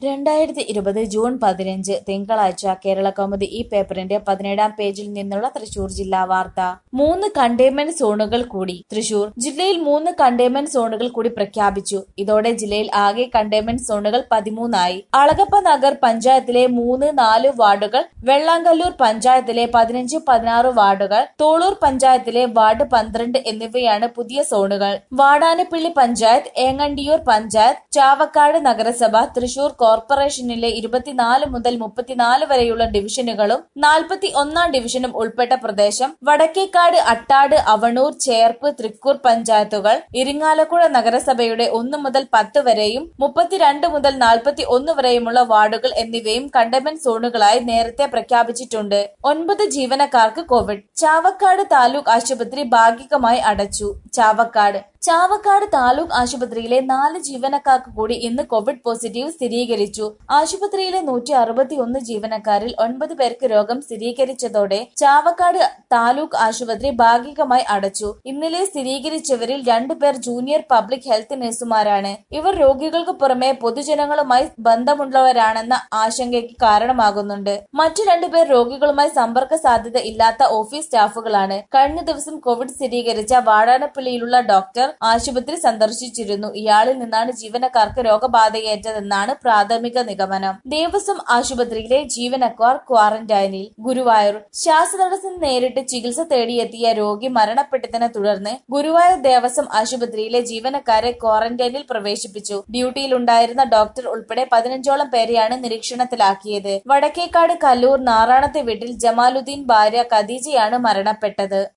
രണ്ടായിരത്തി ഇരുപത് ജൂൺ പതിനഞ്ച് തിങ്കളാഴ്ച കേരളകൗമുദി ഈ പേപ്പറിന്റെ പതിനേഴാം പേജിൽ നിന്നുള്ള തൃശൂർ ജില്ലാ വാർത്ത മൂന്ന് കണ്ടെയ്ൻമെന്റ് സോണുകൾ കൂടി തൃശൂർ ജില്ലയിൽ മൂന്ന് കണ്ടെയ്ൻമെന്റ് സോണുകൾ കൂടി പ്രഖ്യാപിച്ചു ഇതോടെ ജില്ലയിൽ ആകെ കണ്ടെയ്ൻമെന്റ് സോണുകൾ പതിമൂന്നായി അളഗപ്പ നഗർ പഞ്ചായത്തിലെ മൂന്ന് നാല് വാർഡുകൾ വെള്ളാങ്കല്ലൂർ പഞ്ചായത്തിലെ പതിനഞ്ച് പതിനാറ് വാർഡുകൾ തോളൂർ പഞ്ചായത്തിലെ വാർഡ് പന്ത്രണ്ട് എന്നിവയാണ് പുതിയ സോണുകൾ വാടാനപ്പള്ളി പഞ്ചായത്ത് ഏങ്ങണ്ടിയൂർ പഞ്ചായത്ത് ചാവക്കാട് നഗരസഭ തൃശൂർ കോർപ്പറേഷനിലെ ഇരുപത്തിനാല് മുതൽ മുപ്പത്തിനാല് വരെയുള്ള ഡിവിഷനുകളും നാൽപ്പത്തി ഒന്നാം ഡിവിഷനും ഉൾപ്പെട്ട പ്രദേശം വടക്കേക്കാട് അട്ടാട് അവണൂർ ചേർപ്പ് തൃക്കൂർ പഞ്ചായത്തുകൾ ഇരിങ്ങാലക്കുട നഗരസഭയുടെ ഒന്ന് മുതൽ പത്ത് വരെയും മുപ്പത്തിരണ്ട് മുതൽ നാൽപ്പത്തി ഒന്ന് വരെയുമുള്ള വാർഡുകൾ എന്നിവയും കണ്ടെയ്ൻമെന്റ് സോണുകളായി നേരത്തെ പ്രഖ്യാപിച്ചിട്ടുണ്ട് ഒൻപത് ജീവനക്കാർക്ക് കോവിഡ് ചാവക്കാട് താലൂക്ക് ആശുപത്രി ഭാഗികമായി അടച്ചു ചാവക്കാട് ചാവക്കാട് താലൂക്ക് ആശുപത്രിയിലെ നാല് ജീവനക്കാർക്ക് കൂടി ഇന്ന് കോവിഡ് പോസിറ്റീവ് സ്ഥിരീകരിച്ചു ആശുപത്രിയിലെ നൂറ്റി അറുപത്തിയൊന്ന് ജീവനക്കാരിൽ ഒൻപത് പേർക്ക് രോഗം സ്ഥിരീകരിച്ചതോടെ ചാവക്കാട് താലൂക്ക് ആശുപത്രി ഭാഗികമായി അടച്ചു ഇന്നലെ സ്ഥിരീകരിച്ചവരിൽ രണ്ടുപേർ ജൂനിയർ പബ്ലിക് ഹെൽത്ത് നഴ്സുമാരാണ് ഇവർ രോഗികൾക്ക് പുറമെ പൊതുജനങ്ങളുമായി ബന്ധമുള്ളവരാണെന്ന ആശങ്കയ്ക്ക് കാരണമാകുന്നുണ്ട് മറ്റു രണ്ടുപേർ രോഗികളുമായി സമ്പർക്ക സാധ്യത ഇല്ലാത്ത ഓഫീസ് സ്റ്റാഫുകളാണ് കഴിഞ്ഞ ദിവസം കോവിഡ് സ്ഥിരീകരിച്ച വാടാനപ്പള്ളിയിലുള്ള ഡോക്ടർ ആശുപത്രി സന്ദർശിച്ചിരുന്നു ഇയാളിൽ നിന്നാണ് ജീവനക്കാർക്ക് രോഗബാധയേറ്റതെന്നാണ് പ്രാഥമിക നിഗമനം ദേവസ്വം ആശുപത്രിയിലെ ജീവനക്കാർ ക്വാറന്റൈനിൽ ഗുരുവായൂർ ശ്വാസതടസ്സം നേരിട്ട് ചികിത്സ തേടിയെത്തിയ രോഗി മരണപ്പെട്ടതിനെ തുടർന്ന് ഗുരുവായൂർ ദേവസ്വം ആശുപത്രിയിലെ ജീവനക്കാരെ ക്വാറന്റൈനിൽ പ്രവേശിപ്പിച്ചു ഡ്യൂട്ടിയിലുണ്ടായിരുന്ന ഡോക്ടർ ഉൾപ്പെടെ പതിനഞ്ചോളം പേരെയാണ് നിരീക്ഷണത്തിലാക്കിയത് വടക്കേക്കാട് കല്ലൂർ നാറാണത്തെ വീട്ടിൽ ജമാലുദ്ദീൻ ഭാര്യ ഖദീജയാണ് മരണപ്പെട്ടത്